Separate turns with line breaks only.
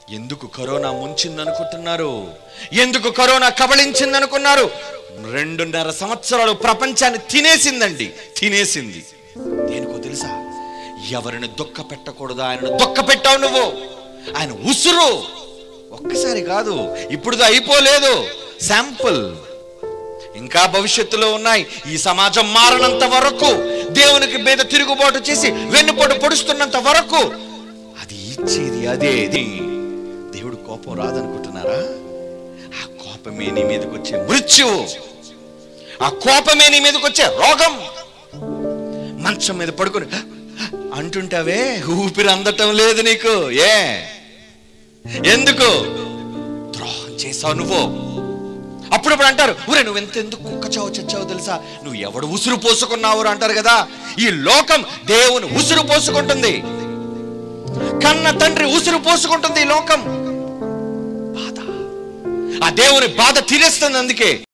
ఎందుకు కరోనా ముంచిందనుకుంటున్నారు ఎందుకు కరోనా కబళించిందనుకున్నారు రెండున్నర సంవత్సరాలు ప్రపంచాన్ని తినేసిందండి తినేసింది దేనికో తెలుసా ఎవరిని దుఃఖ పెట్టకూడదు ఆయనను దుఃఖ పెట్టావు నువ్వు ఆయన ఉసురు ఒక్కసారి కాదు ఇప్పుడు అయిపోలేదు శాంపుల్ ఇంకా భవిష్యత్తులో ఉన్నాయి ఈ సమాజం మారనంత వరకు దేవునికి మీద తిరుగుబాటు చేసి వెన్నుపోటు పొడుస్తున్నంత వరకు అది ఇచ్చేది అదే ఇది దేవుడు కోపం రాదనుకుంటున్నారా ఆ కోపమే నీ మీదకి వచ్చే మృత్యువు ఆ కోపమే నీ మీదకి వచ్చే రోగం మంచం మీద పడుకొని అంటుంటావే ఊపిరి అందటం లేదు నీకు ఏ ఎందుకు ద్రోహం చేసావు నువ్వు అప్పుడప్పుడు అంటారు ఊరే నువ్వు ఎంత ఎందుకు కుక్క చావు చచ్చావు తెలుసా నువ్వు ఎవడు ఉసురు పోసుకున్నావు అంటారు కదా ఈ లోకం దేవుని ఉసురు పోసుకుంటుంది కన్న తండ్రి ఉసురు పోసుకుంటుంది ఈ లోకం బాధ ఆ దేవుని బాధ తీరేస్తుంది అందుకే